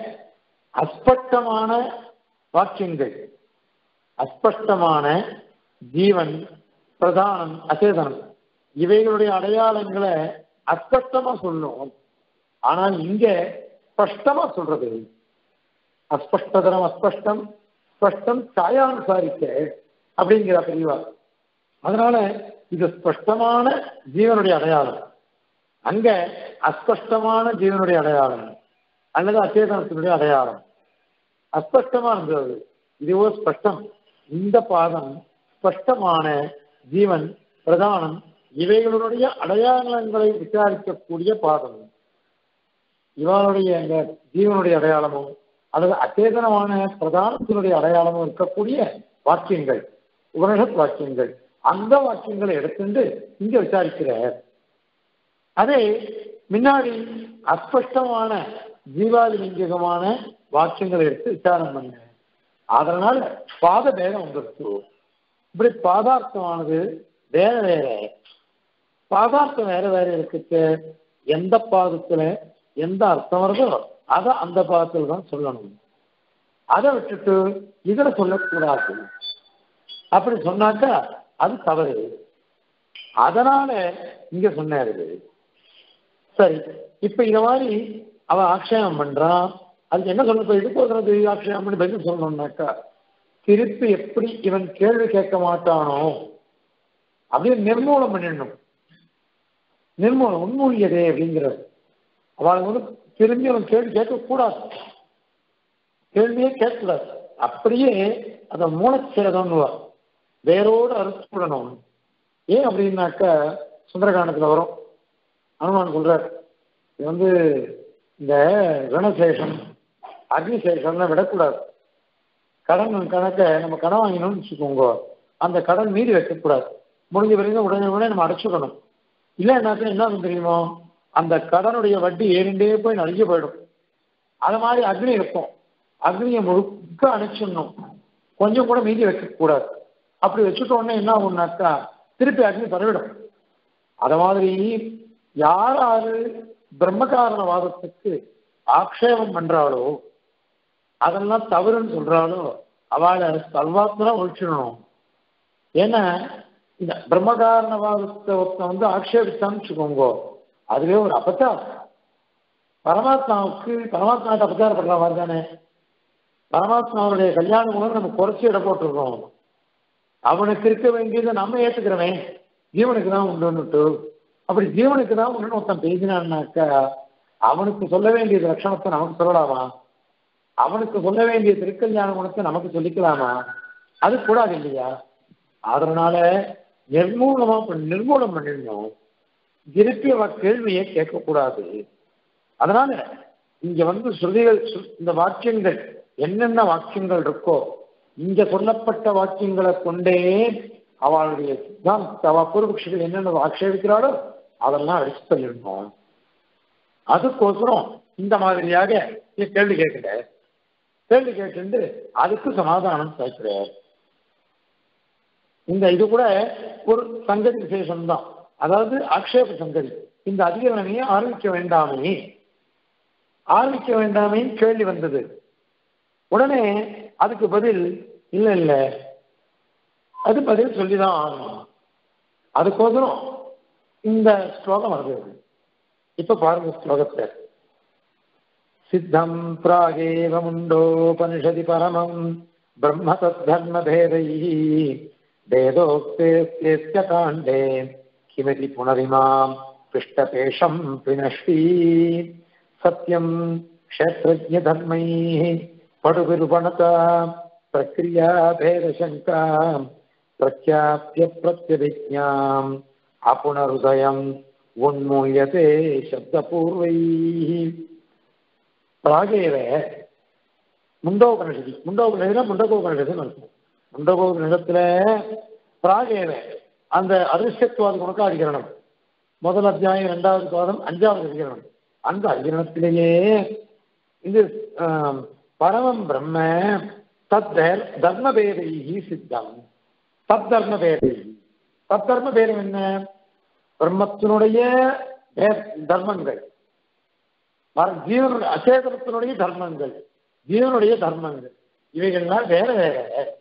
அஸ்பஷ்டமான வாக்கியங்கள் அஸ்பஷ்டமான ஜீவன் பிரதானம் அச்சேதனம் இவைகளுடைய அடையாளங்களை அஸ்பஷ்டமா சொல்லணும் ஆனால் இங்க ஸ்பஷ்டமா சொல்றது அஸ்பஷ்டதரம் அஸ்பஷ்டம் ஸ்பஷ்டம் சாயானுசாரிக்க அப்படிங்கிற பிரிவா அதனால இது ஸ்பஷ்டமான ஜீவனுடைய அடையாளம் அங்க அஸ்பஷ்டமான ஜீவனுடைய அடையாளம் அல்லது அச்சேதனத்தினுடைய அடையாளம் அஸ்பஷ்டமா இருந்தது இதுவோ ஸ்பஷ்டம் இந்த பாதம் ஸ்பஷ்டமான ஜீவன் பிரதானம் இவைகளுடைய அடையாளங்களை விசாரிக்கக்கூடிய பாதம் இவனுடைய அந்த ஜீவனுடைய அடையாளமும் அல்லது அச்சேதனமான பிரதானத்தினுடைய அடையாளமும் இருக்கக்கூடிய வாக்கியங்கள் உபனிஷத் வாக்கியங்கள் அந்த வாக்கியங்களை எடுத்துட்டு இங்க விசாரிக்கிறார் அதே முன்னாடி அஸ்பஷ்டமான ஜீவாதிலிங்கமான வாக்கியங்களை எடுத்து விசாரம் பண்ண அதனால பாத பேதம் வந்துருச்சு இப்படி பாதார்த்தமானது வேற வேற பாதார்த்தம் வேற வேற இருக்கு எந்த பாதத்துல எந்த அர்த்தம் வருதோ அதை அந்த பாதத்துல தான் சொல்லணும் அதை விட்டுட்டு இதுல சொல்லக்கூடாது அப்படி சொன்னாக்கா அது தவறு அதனால இங்க சொன்னாரு சரி இப்ப இத மாதிரி அவன் ஆக்ஷேபம் பண்றான் அதுக்கு என்ன சொல்ல இதுக்கு ஒரு ஆக்ஷேபம் பண்ணி பதில் சொல்லணும்னாக்கா திருப்பி எப்படி இவன் கேள்வி கேட்க மாட்டானோ அப்படியே நிர்மூலம் பண்ணிடணும் நிர்மூலம் உண்மூலியதே அப்படிங்கிறது அவளுக்கு வந்து திரும்பி அவன் கேள்வி கேட்கக்கூடாது கேள்வியே கேட்கக்கூடாது அப்படியே அதை மூலச்சேதம்னுவா வேரோடு அறுத்து விடணும் ஏன் அப்படின்னாக்கா சுந்தரகாண்டத்தில் வரும் அனுமான் சொல்றார் இது வந்து இந்த ரணசேஷம் அக்னிசேஷம்லாம் விடக்கூடாது கடன் கணக்கை நம்ம கடன் வாங்கினோம்னு வச்சுக்கோங்க அந்த கடன் மீறி வைக்கக்கூடாது முடிஞ்ச வரைக்கும் உடனே உடனே நம்ம அடைச்சுக்கணும் இல்லைன்னாக்கா என்ன ஆகும் தெரியுமோ அந்த கடனுடைய வட்டி ஏறிண்டே போய் நிறைய போயிடும் அது மாதிரி அக்னி இருக்கும் அக்னியை முழுக்க அணைச்சிடணும் கொஞ்சம் கூட மீதி வைக்கக்கூடாது அப்படி வச்சுட்ட உடனே என்ன ஆகும்னாக்கா திருப்பி அக்னி பரவிடும் அது மாதிரி யார் யாரு பிரம்மகாரணவாதத்துக்கு ஆக்ஷேபம் பண்றாளோ அதெல்லாம் தவறுன்னு சொல்றாளோ அவளை சல்வாத்மனா ஒழிச்சிடணும் ஏன்னா இந்த பிரம்மகாரணவாதத்தை ஒருத்தன் வந்து ஆக்ஷேபிச்சான்னு வச்சுக்கோங்க அதுவே ஒரு அபச்சாரம் பரமாத்மாவுக்கு பரமாத்மாவுக்கு அபச்சாரம் பண்ற மாதிரி தானே பரமாத்மாவுடைய கல்யாண குணம் நம்ம குறைச்சி இட போட்டுருக்கோம் அவனுக்கு இருக்க வேண்டியதை நம்ம ஏத்துக்கிறவன் ஜீவனுக்கு தான் உண்டுன்னுட்டு அப்படி ஜீவனுக்கு தான் உண்டுன்னு ஒருத்தன் பேசினான்னாக்கா அவனுக்கு சொல்ல வேண்டிய லட்சணத்தை நமக்கு சொல்லலாமா அவனுக்கு சொல்ல வேண்டிய திருக்கல்யாண குணத்தை நமக்கு சொல்லிக்கலாமா அது கூடாது இல்லையா அதனால நிர்மூலமா நிர்மூலம் பண்ணிடணும் திருப்பி அவ கேள்வியை கேட்கக்கூடாது அதனால இங்க வந்து ஸ்ருதிகள் இந்த வாக்கியங்கள் என்னென்ன வாக்கியங்கள் இருக்கோ இங்க சொல்லப்பட்ட வாக்கியங்களை கொண்டே அவளுடைய தான் அவ பூர்வபக்ஷிகள் என்னென்ன ஆட்சேபிக்கிறாளோ அதெல்லாம் அடிச்சு தள்ளிடணும் அதுக்கோசரம் இந்த மாதிரியாக நீ கேள்வி கேட்கிற கேள்வி கேட்டு அதுக்கு சமாதானம் கேட்கிறார் இந்த இது கூட ஒரு சங்கதி விசேஷம்தான் அதாவது ஆக்ஷேப சங்கதி இந்த அதிகரணமையை ஆரம்பிக்க வேண்டாமே ஆரம்பிக்க வேண்டாமே கேள்வி வந்தது உடனே அதுக்கு பதில் இல்ல இல்ல அது பதில் சொல்லிதான் ஆகணும் அதுக்கோசரம் இந்த ஸ்லோகம் வருது இப்ப பாருங்க ஸ்லோகத்தை சித்தம் பிராகேவமுண்டோபனிஷதி பரமம் பிரம்ம தத்தர்ம பேதை வேதோக்தேஸ்ய காண்டே கிமதி புனரிமாம் பிஷ்டபேஷம் பினஷ்டி சத்யம் க்ஷேத்ரஜ்ய தர்மைः படுவிருபணதா பிரக்ரியா பேதசங்கா பிரக்யாப்ய பிரத்யபிஜாம் அப்புனருதயம் உன்மூயதே சப்தபூர்வைः பிராகேவ முண்டோபனிஷதி முண்டோபனிஷதுனா முண்டகோபனிஷதுன்னு இருக்கும் முண்டகோபனிஷத்துல பிராகேவ அந்த அதிர்ஷ்டத்துவாத குணக்க அதிகரணம் முதல் அத்தியாயம் இரண்டாவது பாதம் அஞ்சாவது அதிகரணம் அந்த அதிகரணத்திலேயே இது ஆம், பரமம் பிரம்ம தத் தர்மபேதை சித்தம் தத் தர்மபேதை தத் தர்மபேதம் என்ன பிரம்மத்தினுடைய வே- தர்மங்கள் மர- ஜீவனுடைய அச்சேதனத்தினுடைய தர்மங்கள் ஜீவனுடைய தர்மங்கள் இவைகள்லாம் வேற வேற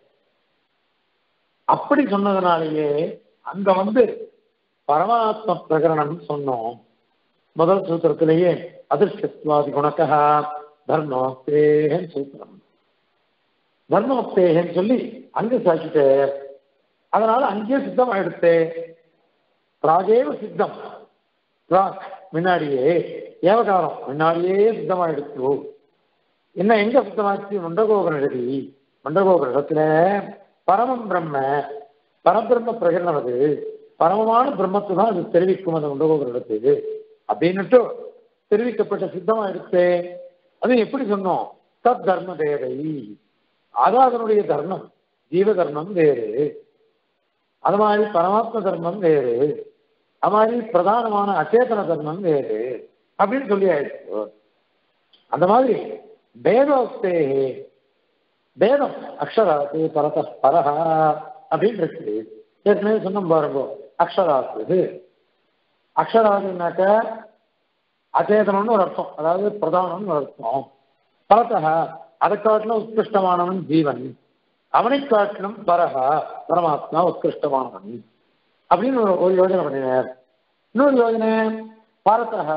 அப்படி சொன்னதுனாலேயே அங்க வந்து பரமாத்ம பிரகரணம் சொன்னோம் முதல் சூத்திரத்திலேயே அதிர்ஷ்டத்வாதி குணக்கா தர்மோக்தேகன் சூத்திரம் தர்மோக்தேகன் சொல்லி அங்க சாக்கிட்டு அதனால அங்கேயே சித்தம் ஆயிடுத்து பிராகேவ சித்தம் பிராக் முன்னாடியே ஏவகாரம் முன்னாடியே சித்தமாயிடுச்சு என்ன எங்க சுத்தமாச்சு மண்டகோபனிடதி மண்டகோபனிடத்துல பரமம் பிரம்ம பரபிரம்ம பிரகரணம் அது பரமமான பிரம்மத்தை தான் அது தெரிவிக்கும் அந்த மண்டகோபனிடத்துக்கு அப்படின்னுட்டு தெரிவிக்கப்பட்ட சித்தமா எடுத்து அது எப்படி சொன்னோம் தத் தர்ம தேவை அது அதனுடைய தர்மம் ஜீவ தர்மம் வேறு அது மாதிரி பரமாத்ம தர்மம் வேறு அது மாதிரி பிரதானமான அச்சேதன தர்மம் வேறு அப்படின்னு சொல்லி ஆயிடுச்சு அந்த மாதிரி பேதோக்தே பேதம் அக்ஷராத்து பரத பரஹா அப்படின்னு இருக்கு ஏற்கனவே சொன்னோம் பாருங்க அக்ஷராத்து அக்ஷராதுனாக்க அச்சேதனம்னு ஒரு அர்த்தம் அதாவது பிரதானம்னு ஒரு அர்த்தம் பரதக அதை காட்டிலும் உத்கிருஷ்டமானவன் ஜீவன் அவனை காட்டிலும் பரஹா பரமாத்மா உத்கிருஷ்டமானவன் அப்படின்னு ஒரு ஒரு யோஜனை பண்ணினார் இன்னொரு யோஜனை பரதக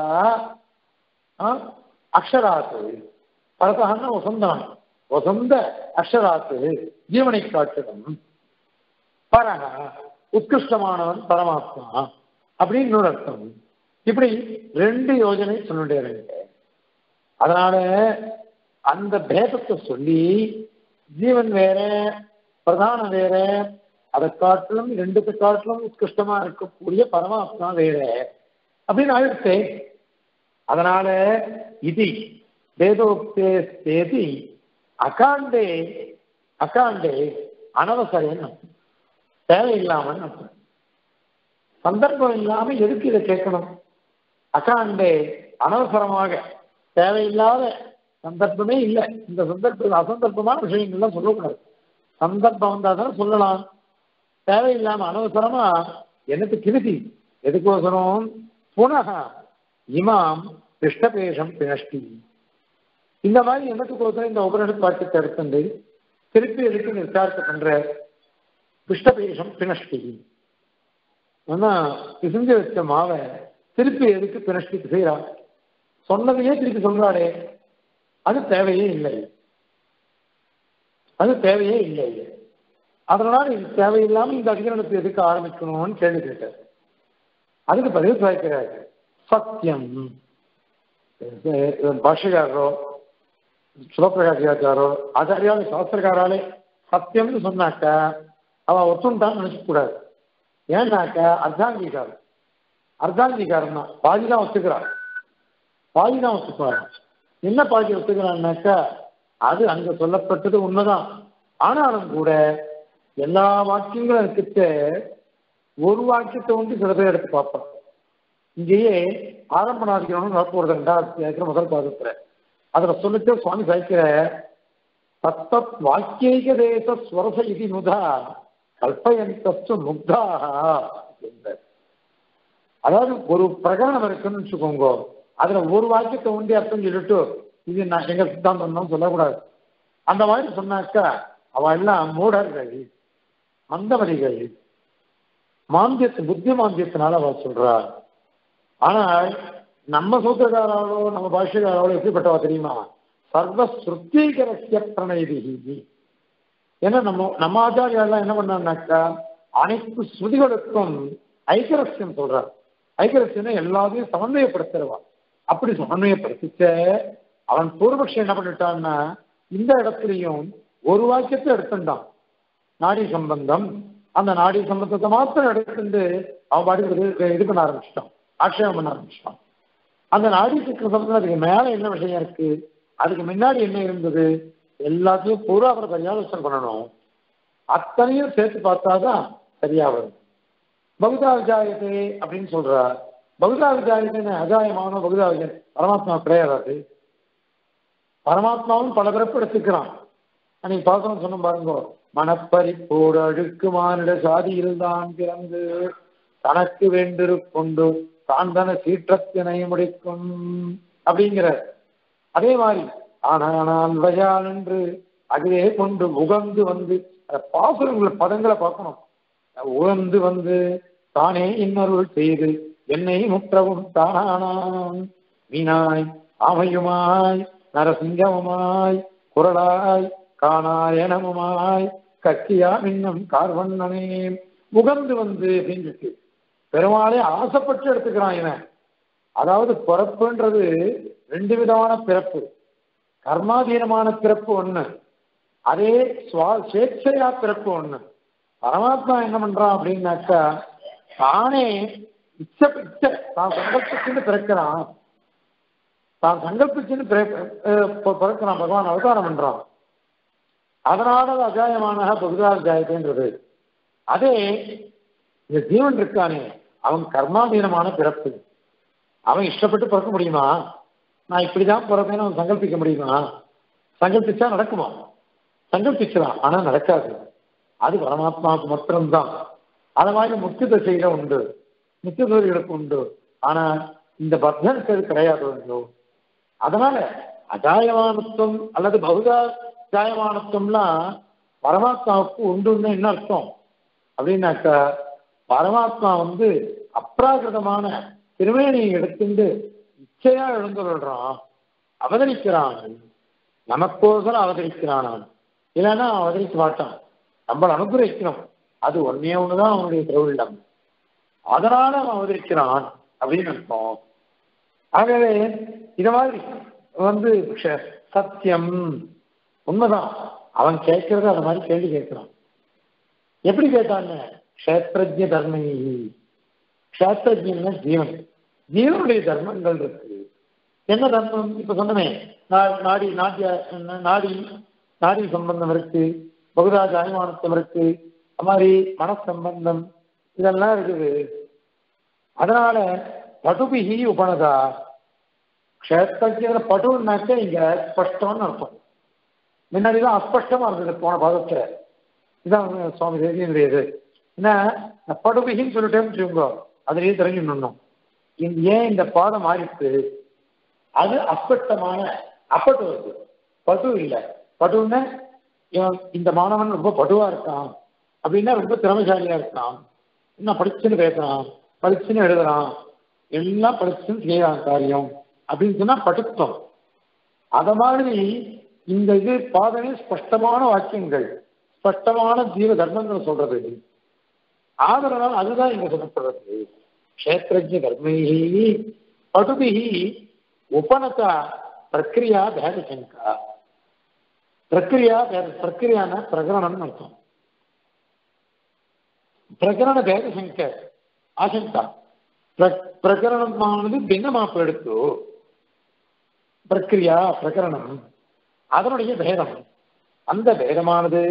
அக்ஷராத்து பரதகன்னா வசந்தவன் வசந்த அக்ஷராத்து ஜீவனை காட்டிலும் பரக உத்கிருஷ்டமானவன் பரமாத்மா அப்படின்னு இன்னொரு அர்த்தம் இப்படி ரெண்டு யோஜனை சொல்லிட்டே அதனால அந்த பேதத்தை சொல்லி ஜீவன் வேற பிரதானம் வேற அதை காட்டிலும் ரெண்டுத்தை காட்டிலும் உத்கிருஷ்டமா இருக்கக்கூடிய பரமாத்மா வேற அப்படின்னு ஆயிடுச்சு அதனால இது வேதோக்தேதி அகாண்டே அகாண்டே அனவசரன் அர்த்தம் தேவையில்லாமல் அர்த்தம் சந்தர்ப்பம் இல்லாம எதுக்கு இதை கேட்கணும் அகாண்டே அனவசரமாக தேவையில்லாத சந்தர்ப்பமே இல்லை இந்த சந்தர்ப்பம் அசந்தர்ப்பமான விஷயங்கள்லாம் சொல்லக்கூடாது சந்தர்ப்பம் வந்தா தானே சொல்லலாம் தேவையில்லாம அனவசரமா எனக்கு திருதி எதுக்கோசரம் புனக இமாம் கிருஷ்ணபேஷம் பினஷ்டி இந்த மாதிரி என்னத்துக்கோசரம் இந்த உபனிஷத் வாக்கியத்தை எடுத்துண்டு திருப்பி எதுக்கு நிர்தாரத்தை பண்ற கிருஷ்ணபேஷம் பினஷ்டி ஆனா பிசைஞ்சு வச்ச மாவை திருப்பி எதுக்கு பினஷ்டி செய்யறா சொன்னதையே திருப்பி சொல்றாளே அது தேவையே இல்லை அது தேவையே இல்லை அதனால இது தேவையில்லாம இந்த அதிகரணத்தை எதுக்கு ஆரம்பிக்கணும்னு கேள்வி கேட்டார் அதுக்கு பதில் சாய்க்கிறார் சத்தியம் பாஷகாரோ சிவபிரகாசியாச்சாரோ ஆச்சாரியால சாஸ்திரக்காராலே சத்தியம்னு சொன்னாக்கா அவன் ஒத்துண்டான்னு நினைக்க கூடாது ஏன்னாக்கா அர்த்தாங்கீகாரம் அர்த்தாங்கீகாரம் தான் பாதி தான் ஒத்துக்கிறான் பாதி தான் ஒத்துக்கிறான் என்ன பாதி ஒத்துக்கிறான்னாக்கா அது அங்க சொல்லப்பட்டது உண்மைதான் ஆனாலும் கூட எல்லா வாக்கியங்களும் இருக்கிட்ட ஒரு வாக்கியத்தை வந்து சில பேர் எடுத்து பார்ப்பான் இங்கேயே ஆரம்பநாதிகரணம் நடப்போறது ரெண்டாவது இருக்கிற முதல் பாதத்துல அதுல சொல்லிட்டு சுவாமி சாய்க்கிற தத்தத் வாக்கியைக தேச ஸ்வரச இது முதா கல்பயந்தஸ்து முக்தாக அப்படின்றார். அதாவது ஒரு பிரகரணம் இருக்குன்னு வச்சுக்கோங்க அதுல ஒரு வாக்கியத்தை உண்டி அர்த்தம் சொல்லிட்டு இது நான் எங்க சித்தாந்தம் சொல்லக்கூடாது அந்த மாதிரி சொன்னாக்கா அவ எல்லாம் மூடர்கள் மந்தமதிகள் மாந்தியத்து புத்தி மாந்தியத்தினால அவ சொல்றா ஆனால் நம்ம சூத்திரக்காராலோ நம்ம பாஷ்யக்காராலோ எப்படிப்பட்டவா தெரியுமா சர்வ சுருத்தீகரஸ்ய பிரணயதி ஏன்னா நம்ம நம்ம ஆச்சாரியாலாம் என்ன பண்ணாருனாக்கா அனைத்து ஸ்ருதிகளுக்கும் ஐக்கரஸ்யம் சொல்றார் ஐக்கரஸ்யம் எல்லாத்தையும் சமன்வயப்படுத்துறவா அப்படி சமன்வயப்படுத்திச்ச அவன் பூர்வபக்ஷம் என்ன பண்ணிட்டான்னா இந்த இடத்துலையும் ஒரு வாக்கியத்தை எடுத்துட்டான் நாடி சம்பந்தம் அந்த நாடி சம்பந்தத்தை மாத்திரம் எடுத்துட்டு அவன் பாட்டுக்கு இது- இது பண்ண ஆரம்பிச்சிட்டான் ஆட்சேபம் பண்ண ஆரம்பிச்சிட்டான் அந்த நாடி சக்கர சம்பந்தம் அதுக்கு மேல என்ன விஷயம் இருக்கு அதுக்கு முன்னாடி என்ன இருந்தது எல்லாத்தையும் பூராபர பரியாலோசனை பண்ணணும் அத்தனையும் சேர்த்து பார்த்தாதான் சரியா வரும் பகுதா விஜாயத்தை அப்படின்னு சொல்றார் பகுதா விஜாயத்தை அஜாயமான பகுதா விஜயம் பரமாத்மா கிடையாது அது பரமாத்மாவும் பல பிறப்பு எடுத்துக்கிறான் அன்னைக்கு பார்க்கணும் சொன்ன பாருங்க மனப்பறிப்போடு அழுக்கு மானிட சாதியில் தான் பிறந்து தனக்கு வேண்டிரு கொண்டு தான் தன சீற்றத்தினை முடிக்கும் அப்படிங்கிற அதே மாதிரி ஆனால் வயால் என்று அதிலே கொண்டு உகந்து வந்து அந்த பாசுரங்கள பதங்களை பார்க்கணும் உகந்து வந்து தானே இன்னொருள் செய்து என்னை முற்றவும் தானானான் மீனாய் ஆமையுமாய் நரசிங்கமுமாய் குரலாய் காணாயனமுமாய் கக்கியா மின்னம் கார்வண்ணனே முகந்து வந்து அப்படின்னு இருக்கு பெருமாளே ஆசைப்பட்டு எடுத்துக்கிறான் இவன் அதாவது பிறப்புன்றது ரெண்டு விதமான பிறப்பு கர்மாதீனமான பிறப்பு ஒண்ணு அதே சுவா சேட்சையா பிறப்பு ஒண்ணு பரமாத்மா என்ன பண்றான் அப்படின்னாக்கா தானே இச்ச இச்ச தான் சங்கல்பிச்சுன்னு பிறக்கிறான் தான் சங்கல்பிச்சுன்னு பிற- அஹ் பி- பிறக்கிறான் பகவான் அவதாரம் பண்றான் அதனால அது அஜாயமான பகுதாஜாயத்தைன்றது அதே இந்த ஜீவன் இருக்கானே அவன் கர்மாதீனமான பிறப்பு அவன் இஷ்டப்பட்டு பிறக்க முடியுமா நான் இப்படிதான் பிறப்பேன்னு அவன் சங்கல்பிக்க முடியுமா சங்கல்பிச்சா நடக்குமா சங்கல்பிச்சலாம் ஆனா நடக்காது அது பரமாத்மாவுக்கு மாத்திரம்தான் அது மாதிரி முக்தி தசையில உண்டு முக்தி தசைகளுக்கு உண்டு ஆனா இந்த பக்தனுக்கு அது கிடையாது ஒன்று அதனால அஜாயமானத்துவம் அல்லது பகுதா ஜாயமானத்துவம்லாம் பரமாத்மாவுக்கு உண்டுன்னு என்ன அர்த்தம் அப்படின்னாக்கா பரமாத்மா வந்து அப்ராகிருதமான திருமேனியை எடுத்துட்டு இச்சையா எழுந்துள்ளான் அவதரிக்கிறான் நமக்கோசரம் அவதரிக்கிறான் அவன் இல்லைன்னா அவன் அவதரிக்க மாட்டான் நம்மளை அனுகிரகிக்கணும் அது ஒன்னே ஒண்ணுதான் அவனுடைய திருவிழம் அதனால அவன் அவதரிக்கிறான் அப்படின்னு அர்த்தம் ஆகவே இது மாதிரி வந்து க்ஷ- சத்தியம் உண்மைதான் அவன் கேட்கறது அந்த மாதிரி கேள்வி கேட்கிறான் எப்படி கேட்டான்னு க்ஷேத்ரஜ தர்மி க்ஷேத்ரஜன்னா ஜீவன் ஜீவனுடைய தர்மங்கள் இருக்கு என்ன தர்மம் இப்ப சொன்னமே நா- நாடி நாட்டிய நாடி நாடி சம்பந்தம் இருக்கு பகுதா ஜாயமானத்தம் இருக்கு அது மாதிரி மனசம்பந்தம் இதெல்லாம் இருக்குது அதனால படுபிகி உபனதா க்ஷேத்திர படுனாக்க இங்க ஸ்பஷ்டம்னு அர்த்தம் முன்னாடிதான் அஸ்பஷ்டமா இருந்தது போன பாதத்துல இதான் சுவாமி தேவியனுடைய இது என்ன இந்த படுபிகின்னு சொல்லிட்டேன்னு வச்சுக்கோங்க அதுலயே தெரிஞ்சுடணும் இந்த ஏன் இந்த பாதம் மாறிட்டு அது அஸ்பஷ்டமான அப்பட்டு வருது படு இல்லை படுன்னா இவன் இந்த மாணவன் ரொம்ப படுவா இருக்கான் அப்படின்னா ரொம்ப திறமைசாலியா இருக்கான் இன்னும் படிச்சுன்னு பேசுறான் படிச்சுன்னு எழுதுறான் எல்லாம் படிச்சுன்னு செய்யறான் காரியம் அப்படின்னு சொன்னா படுத்தம் அத மாதிரி இந்த இது பாதமே ஸ்பஷ்டமான வாக்கியங்கள் ஸ்பஷ்டமான ஜீவ தர்மங்கள் சொல்றது ஆதரனால் அதுதான் இங்க சொல்லப்படுறது க்ஷேத்ரஜ தர்மைஹி படுபிஹி உபனதா பிரக்ரியா பேதசங்கா பிரக்ரியா பேத பிரக்ரியான பிரகரணம்னு அர்த்தம் பிரகரண பேதசங்க ஆசங்கா பிர- பிரகரணமானது பின்னமாப்பு எடுத்து பிரக்ரியா பிரகரணம் அதனுடைய பேதம் அந்த பேதமானது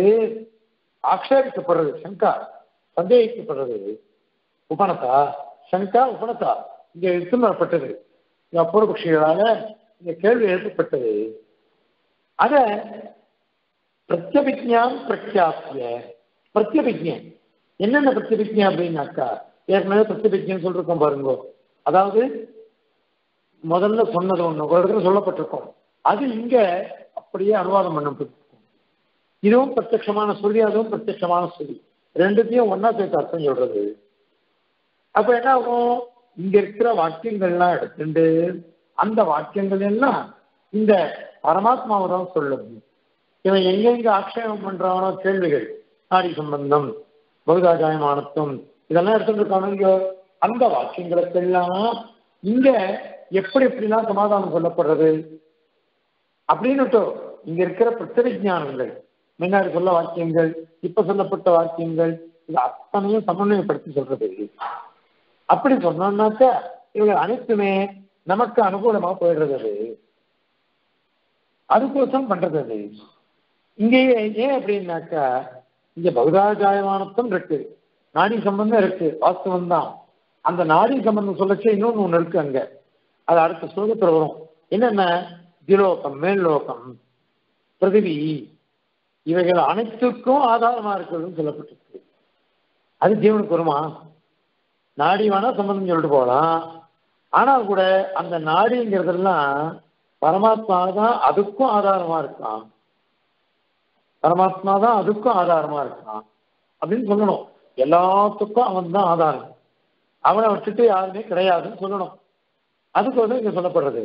ஆக்ஷேபிக்கப்படுறது சங்கா சந்தேகிக்கப்படுறது உபனதா சங்கா உபனதா இங்க எடுத்து வரப்பட்டது இந்த அபூர்வபக்ஷிகளால இந்த கேள்வி எழுப்பப்பட்டது அத பிரத்யபிஜான் பிரத்யாசிய பிரத்யபிஜன் என்னென்ன பிரத்யபிஜா அப்படின்னாக்கா ஏற்கனவே பிரத்யபிஜன் சொல்லிருக்கோம் பாருங்க அதாவது முதல்ல சொன்னது ஒண்ணு ஒரு இடத்துல சொல்லப்பட்டிருக்கோம் அது இங்க அப்படியே அனுவாதம் பண்ணப்பட்டிருக்கும் இதுவும் பிரத்யட்சமான சொல்லி அதுவும் பிரத்யட்சமான சொல்லி ரெண்டுத்தையும் ஒன்னா சேர்த்து அர்த்தம் சொல்றது அப்ப என்ன ஆகும் இங்க இருக்கிற வாக்கியங்கள்லாம் எடுத்துட்டு அந்த வாக்கியங்கள் எல்லாம் இந்த பரமாத்மாவை தான் சொல்லுது இவன் எங்கெங்க ஆக்ஷேபம் பண்றானோ கேள்விகள் நாடி சம்பந்தம் பகுதாஜாயமானத்துவம் இதெல்லாம் எடுத்துட்டு இருக்கானோ இங்க அந்த வாக்கியங்களுக்கெல்லாம் இங்க எப்படி எப்படிலாம் சமாதானம் சொல்லப்படுறது அப்படின்னுட்டு இங்க இருக்கிற பிரத்யவிஜானங்கள் முன்னாடி சொல்ல வாக்கியங்கள் இப்ப சொல்லப்பட்ட வாக்கியங்கள் இது அத்தனையும் சமன்வயப்படுத்தி சொல்றது அப்படி சொன்னோம்னாக்க இவங்க அனைத்துமே நமக்கு அனுகூலமா போயிடுறது அது அதுக்கோசம் பண்றது அது இங்கேயே ஏன் அப்படின்னாக்கா இங்க பகுதாஜாயமானத்தும் இருக்கு நாடி சம்பந்தம் இருக்கு வாஸ்தவம் தான் அந்த நாடி சம்பந்தம் சொல்லச்சே இன்னொன்னு ஒண்ணு இருக்கு அங்க அது அடுத்த ஸ்லோகத்துல வரும் என்னென்ன திலோகம் மேல்லோகம் பிரதிவி இவைகள் அனைத்துக்கும் ஆதாரமா இருக்கிறதுன்னு சொல்லப்பட்டிருக்கு அது ஜீவனுக்கு வருமா நாடி வேணா சம்பந்தம் சொல்லிட்டு போகலாம் ஆனால் கூட அந்த நாடிங்கிறதெல்லாம் பரமாத்மா தான் அதுக்கும் ஆதாரமா இருக்கான் பரமாத்மா தான் அதுக்கும் ஆதாரமா இருக்கான் அப்படின்னு சொல்லணும் எல்லாத்துக்கும் அவன் தான் ஆதாரம் அவனை விட்டுட்டு யாருமே கிடையாதுன்னு சொல்லணும் அதுக்கு வந்து இங்க சொல்லப்படுறது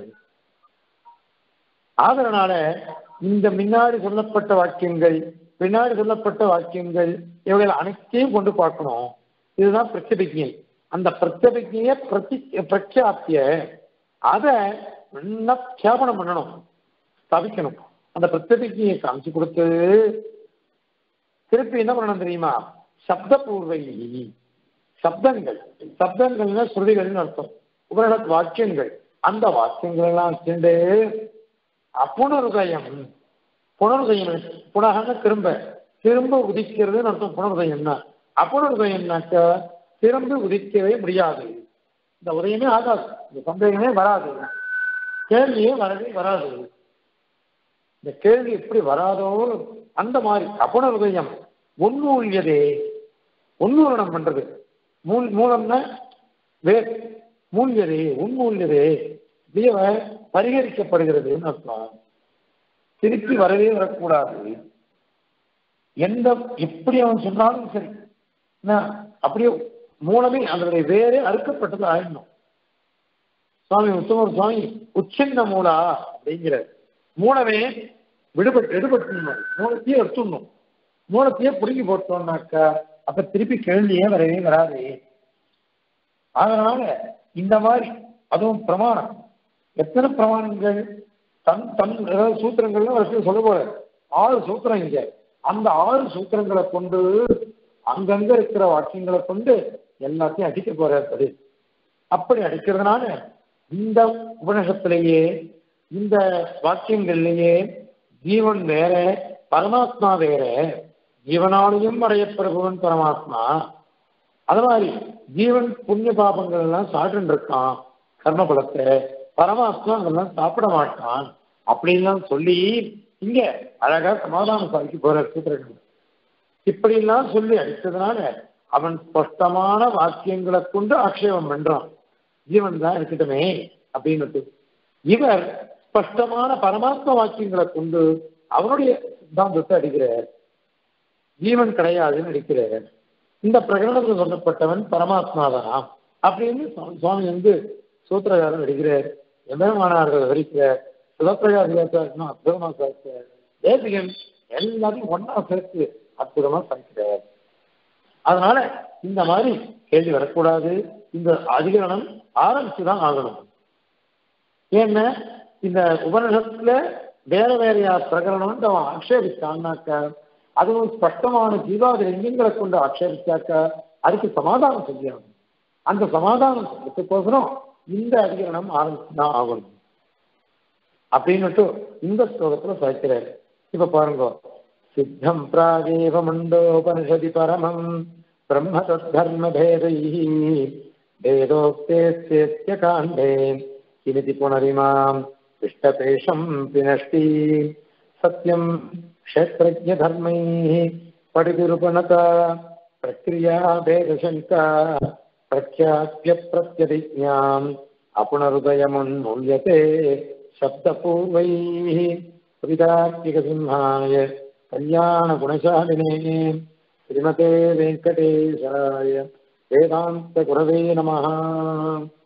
ஆதரனால இந்த முன்னாடி சொல்லப்பட்ட வாக்கியங்கள் பின்னாடி சொல்லப்பட்ட வாக்கியங்கள் இவைகள் அனைத்தையும் கொண்டு பார்க்கணும் இதுதான் பிரச்சபிக்ஞை அந்த பிரச்சபிக்ஞைய பிரதி பிரக்யாப்திய அதை நல்லா தியாபனம் பண்ணணும் ஸ்தாபிக்கணும் அந்த பிரச்சபிக்ஞையை காமிச்சு கொடுத்து திருப்பி என்ன பண்ணணும் தெரியுமா சப்த பூர்வை சப்தங்கள் சப்தங்கள்னா ஸ்ருதிகள்னு அர்த்தம் உபரண வாக்கியங்கள் அந்த வாக்கியங்கள் எல்லாம் வச்சுட்டு அப்புனருதயம் புனருதயம் புனகன திரும்ப திரும்ப உதிக்கிறதுன்னு அர்த்தம் புனருதயம்னா அப்புனருதயம்னாக்க திரும்ப உதிக்கவே முடியாது இந்த உதயமே ஆகாது இந்த சந்தேகமே வராது கேள்வியே வரவே வராது இந்த கேள்வி எப்படி வராதோ அந்த மாதிரி அப்புனருதயம் உன்மூல்யதே உன்மூலனம் பண்றது மூல் மூலம்னா வேர் மூல்யதே உன்மூல்யதே தேவ பரிகரிக்கப்படுகிறதுன்னு அர்த்தம் திருப்பி வரவே வரக்கூடாது எந்த எப்படி அவன் சொன்னாலும் சரி என்ன அப்படியே மூலமே அதனுடைய வேறே அறுக்கப்பட்டது ஆயிடணும் சுவாமி உத்தமர் சுவாமி உச்சின்ன மூலா அப்படிங்கிற மூலமே விடுபட்டு எடுபட்டுணும் மூலத்தையே எடுத்துடணும் மூலத்தையே புடுங்கி போட்டோம்னாக்கா அப்ப திருப்பி கேள்வியே வரவே வராது அதனால இந்த மாதிரி அதுவும் பிரமாணம் எத்தனை பிரமாணங்கள் தன் தன் அதாவது சூத்திரங்கள்லாம் வரிசையில் சொல்ல போற ஆறு சூத்திரம் இங்க அந்த ஆறு சூத்திரங்களை கொண்டு அங்கங்க இருக்கிற வாக்கியங்களை கொண்டு எல்லாத்தையும் அடிக்க போறார் அது அப்படி அடிக்கிறதுனால இந்த உபநிஷத்திலேயே இந்த வாக்கியங்கள்லேயே ஜீவன் வேற பரமாத்மா வேற ஜீவனாலையும் அடையப்படுபவன் பரமாத்மா அது மாதிரி ஜீவன் புண்ணிய பாபங்கள் எல்லாம் சாப்பிட்டு இருக்கான் கர்ம பலத்தை பரமாத்மா அதெல்லாம் சாப்பிட மாட்டான் அப்படின்லாம் சொல்லி இங்க அழகா சமாதானம் சாதிக்க போற சூத்திரங்கள் இப்படிலாம் சொல்லி அடித்ததுனால அவன் ஸ்பஷ்டமான வாக்கியங்களை கொண்டு ஆக்ஷேபம் பண்றான் ஜீவன் தான் இருக்கட்டுமே அப்படின்னு இவர் ஸ்பஷ்டமான பரமாத்ம வாக்கியங்களை கொண்டு அவருடைய சித்தாந்தத்தை அடிக்கிறார் ஜீவன் கிடையாதுன்னு அடிக்கிறார் இந்த பிரகடனத்தில் சொல்லப்பட்டவன் பரமாத்மா தான் அப்படின்னு சுவாமி வந்து சூத்திரகாரன் அடிக்கிறார் எம்பெருமானார்கள் விவரிக்கிறார் சிவப்பிரகாசியாச்சாரியனும் அற்புதமா சாதிக்கிறார் தேசிகன் எல்லாத்தையும் ஒன்னா சேர்த்து அற்புதமா சாதிக்கிறார் அதனால இந்த மாதிரி கேள்வி வரக்கூடாது இந்த அதிகரணம் ஆரம்பிச்சுதான் ஆகணும் ஏன்னா இந்த உபநிஷத்துல வேற வேறையா பிரகரணம் அவன் ஆக்ஷேபிச்சான்னாக்க அதுவும் ஸ்பஷ்டமான ஜீவாதி லிங்கங்களை கொண்டு ஆக்ஷேபிச்சாக்க அதுக்கு சமாதானம் செய்யணும் அந்த சமாதானம் செய்யறதுக்கோசரம் இந்த அதிகரணம் ஆரம்பிச்சுதான் ஆகணும் அப்படின்னுட்டு இந்த ஸ்லோகத்துல சாய்க்கிறாரு இப்ப பாருங்க சித்தம் பிராகேவ மண்டோபனிஷதி பரமம் பிரம்ம தர்ம பேதை वेदोक्तेस्येत्य काण्डे किमिति पुनरिमाम् इष्टपेशम् विनष्टि सत्यम् क्षेत्रज्ञधर्मैः पठितिरुपनता प्रक्रिया भेदशङ्का प्रख्याप्य प्रत्यभिज्ञाम् अपुनरुदयमुन्मूल्यते शब्दपूर्वैः कवितार्किकसिंहाय कल्याणगुणशालिने श्रीमते वेङ्कटेशाय वेदान्तगुरवे नमः